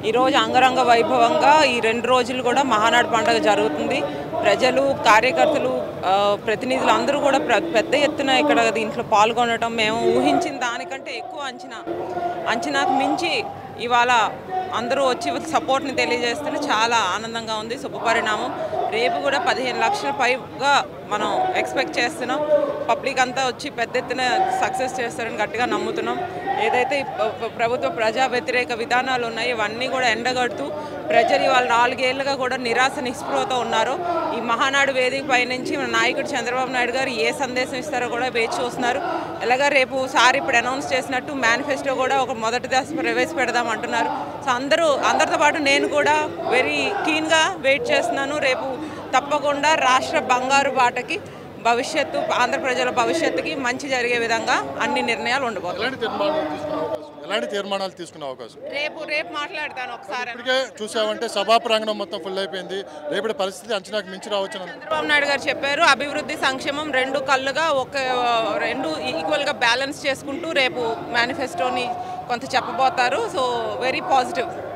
ఈరోజు అంగరంగ వైభవంగా ఈ రెండు రోజులు కూడా మహానాడు పండుగ జరుగుతుంది ప్రజలు కార్యకర్తలు ఆ, ప్రతినిధులు అందరూ కూడా ప్ర- పెద్ద ఎత్తున ఇక్కడ దీంట్లో పాల్గొనడం మేము ఊహించిన దానికంటే ఎక్కువ అంచనా అంచనాకు మించి ఇవాళ అందరూ వచ్చి సపోర్ట్ని తెలియజేస్తుంటే చాలా ఆనందంగా ఉంది శుభపరిణామం రేపు కూడా పదిహేను లక్షల పైగా మనం ఎక్స్పెక్ట్ చేస్తున్నాం పబ్లిక్ అంతా వచ్చి పెద్ద ఎత్తున సక్సెస్ చేస్తారని గట్టిగా నమ్ముతున్నాం ఏదైతే ఈ ప్ర- ప్ర- ప్రభుత్వ ప్రజా వ్యతిరేక విధానాలు ఉన్నాయో ఇవన్నీ కూడా ఎండగడుతూ ప్రజలు ఇవాళ నాలుగేళ్లుగా కూడా నిరాశ నిస్పృహతో ఉన్నారు ఈ మహానాడు వేదిక పైనుంచి మన నాయకుడు చంద్రబాబు నాయుడు గారు ఏ సందేశం ఇస్తారో కూడా వేచి చూస్తున్నారు ఎలాగా రేపు సార్ ఇప్పుడు అనౌన్స్ చేసినట్టు మేనిఫెస్టో కూడా ఒక మొదటి దశ ప్రవేశపెడదాం అంటున్నారు సో అందరూ అందరితో పాటు నేను కూడా వెరీ కీన్గా వెయిట్ చేస్తున్నాను రేపు తప్పకుండా రాష్ట్ర బంగారు బాటకి భవిష్యత్తు ఆంధ్ర ప్రజల భవిష్యత్తుకి మంచి జరిగే విధంగా అన్ని నిర్ణయాలు ఉండబోతాయి ఎలాంటి తీర్మానాలు తీసుకునే అవకాశం ఎలాంటి తీర్మానాలు తీసుకునే అవకాశం రేపు రేపు మాట్లాడతాను ఒకసారి ఇప్పటికే చూసామంటే సభా ప్రాంగణం మొత్తం ఫుల్ అయిపోయింది రేపటి పరిస్థితి అంచనాకు మించి రావచ్చు చంద్రబాబు నాయుడు గారు చెప్పారు అభివృద్ధి సంక్షేమం రెండు కళ్ళుగా ఒక రెండు ఈక్వల్గా బ్యాలెన్స్ చేసుకుంటూ రేపు మేనిఫెస్టోని కొంత చెప్పబోతారు సో వెరీ పాజిటివ్